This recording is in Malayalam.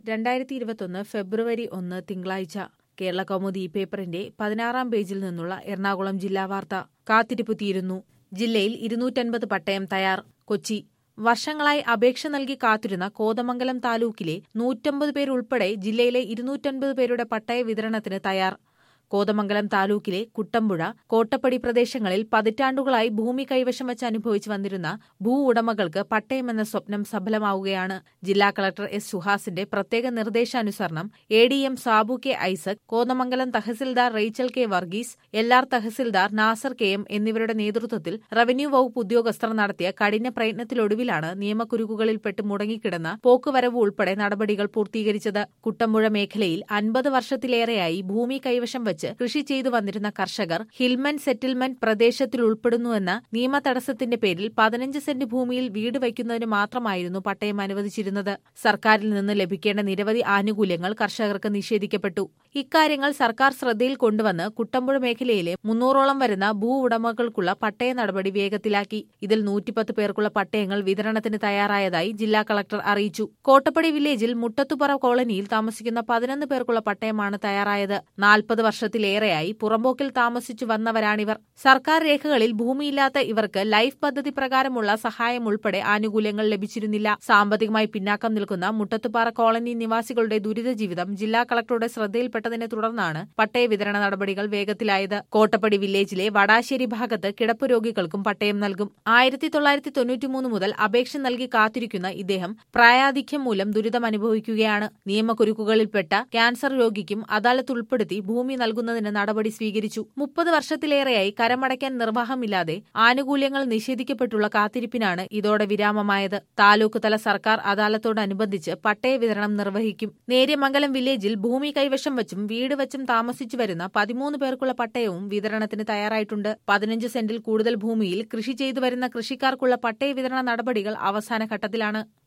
രണ്ടായിരത്തി ഇരുപത്തൊന്ന് ഫെബ്രുവരി ഒന്ന് തിങ്കളാഴ്ച കേരള കൗമുദി പേപ്പറിന്റെ പതിനാറാം പേജിൽ നിന്നുള്ള എറണാകുളം ജില്ലാ വാർത്ത കാത്തിരിപ്പ് തീരുന്നു ജില്ലയിൽ ഇരുന്നൂറ്റൻപത് പട്ടയം തയ്യാർ കൊച്ചി വർഷങ്ങളായി അപേക്ഷ നൽകി കാത്തിരുന്ന കോതമംഗലം താലൂക്കിലെ നൂറ്റമ്പത് പേരുൾപ്പെടെ ജില്ലയിലെ ഇരുന്നൂറ്റൻപത് പേരുടെ പട്ടയ വിതരണത്തിന് തയ്യാർ കോതമംഗലം താലൂക്കിലെ കുട്ടമ്പുഴ കോട്ടപ്പടി പ്രദേശങ്ങളിൽ പതിറ്റാണ്ടുകളായി ഭൂമി കൈവശം വെച്ച് അനുഭവിച്ചു വന്നിരുന്ന ഭൂ ഉടമകൾക്ക് പട്ടയമെന്ന സ്വപ്നം സഫലമാവുകയാണ് ജില്ലാ കളക്ടർ എസ് സുഹാസിന്റെ പ്രത്യേക നിർദ്ദേശാനുസരണം A D M Sabu K Isaac Kothamangalam tahsildar Rachel K Varghese L R tahsildar Nasar K M എന്നിവരുടെ നേതൃത്വത്തിൽ റവന്യൂ വകുപ്പ് ഉദ്യോഗസ്ഥർ നടത്തിയ കഠിന പ്രയത്നത്തിലൊടുവിലാണ് നിയമക്കുരുക്കുകളിൽപ്പെട്ട് മുടങ്ങിക്കിടന്ന പോക്കുവരവ് ഉൾപ്പെടെ നടപടികൾ പൂർത്തീകരിച്ചത് കുട്ടമ്പുഴ മേഖലയിൽ അൻപത് വർഷത്തിലേറെയായി ഭൂമി കൈവശം വെച്ച് കൃഷി ചെയ്തു വന്നിരുന്ന കർഷകർ ഹിൽമൻ സെറ്റിൽമെന്റ് പ്രദേശത്തിൽ ഉൾപ്പെടുന്നുവെന്ന നിയമ തടസ്സത്തിന്റെ പേരിൽ പതിനഞ്ച് സെന്റ് ഭൂമിയിൽ വീട് വയ്ക്കുന്നതിന് മാത്രമായിരുന്നു പട്ടയം അനുവദിച്ചിരുന്നത് സർക്കാരിൽ നിന്ന് ലഭിക്കേണ്ട നിരവധി ആനുകൂല്യങ്ങൾ കർഷകർക്ക് നിഷേധിക്കപ്പെട്ടു ഇക്കാര്യങ്ങൾ സർക്കാർ ശ്രദ്ധയിൽ കൊണ്ടുവന്ന് കുട്ടമ്പുഴ മേഖലയിലെ മുന്നൂറോളം വരുന്ന ഭൂ ഉടമകൾക്കുള്ള പട്ടയ നടപടി വേഗത്തിലാക്കി ഇതിൽ നൂറ്റിപ്പത്ത് പേർക്കുള്ള പട്ടയങ്ങൾ വിതരണത്തിന് തയ്യാറായതായി ജില്ലാ കളക്ടർ അറിയിച്ചു കോട്ടപ്പടി വില്ലേജിൽ മുട്ടത്തുപറ കോളനിയിൽ താമസിക്കുന്ന പതിനൊന്ന് പേർക്കുള്ള പട്ടയമാണ് തയ്യാറായത് നാൽപ്പത് വർഷത്തിലേറെയായി പുറമ്പോക്കിൽ താമസിച്ചു വന്നവരാണിവർ സർക്കാർ രേഖകളിൽ ഭൂമിയില്ലാത്ത ഇവർക്ക് ലൈഫ് പദ്ധതി പ്രകാരമുള്ള സഹായം ഉൾപ്പെടെ ആനുകൂല്യങ്ങൾ ലഭിച്ചിരുന്നില്ല സാമ്പത്തികമായി പിന്നാക്കം നിൽക്കുന്ന മുട്ടത്തുപാറ കോളനി നിവാസികളുടെ ദുരിത ജീവിതം ജില്ലാ കളക്ടറുടെ ശ്രദ്ധയിൽപ്പെട്ടതിനെ തുടർന്നാണ് പട്ടയ വിതരണ നടപടികൾ വേഗത്തിലായത് കോട്ടപ്പടി വില്ലേജിലെ വടാശ്ശേരി ഭാഗത്ത് കിടപ്പ് രോഗികൾക്കും പട്ടയം നൽകും ആയിരത്തി തൊള്ളായിരത്തി തൊണ്ണൂറ്റിമൂന്ന് മുതൽ അപേക്ഷ നൽകി കാത്തിരിക്കുന്ന ഇദ്ദേഹം പ്രായാധിക്യം മൂലം ദുരിതം അനുഭവിക്കുകയാണ് നിയമക്കുരുക്കുകളിൽപ്പെട്ട ക്യാൻസർ രോഗിക്കും അദാലത്ത് ഉൾപ്പെടുത്തി ഭൂമി നൽകുന്നതിന് നടപടി സ്വീകരിച്ചു മുപ്പത് വർഷത്തിലേറെയായി കരമടയ്ക്കാൻ നിർവാഹമില്ലാതെ ആനുകൂല്യങ്ങൾ നിഷേധിക്കപ്പെട്ടുള്ള കാത്തിരിപ്പിനാണ് ഇതോടെ വിരാമമായത് താലൂക്ക് തല സർക്കാർ അദാലത്തോടനുബന്ധിച്ച് പട്ടയ വിതരണം നിർവഹിക്കും നേര്യമംഗലം വില്ലേജിൽ ഭൂമി കൈവശം വച്ചും വീട് വച്ചും താമസിച്ചു വരുന്ന പതിമൂന്ന് പേർക്കുള്ള പട്ടയവും വിതരണത്തിന് തയ്യാറായിട്ടുണ്ട് പതിനഞ്ച് സെന്റിൽ കൂടുതൽ ഭൂമിയിൽ കൃഷി ചെയ്തു വരുന്ന കൃഷിക്കാർക്കുള്ള പട്ടയ വിതരണ നടപടികൾ അവസാന ഘട്ടത്തിലാണ്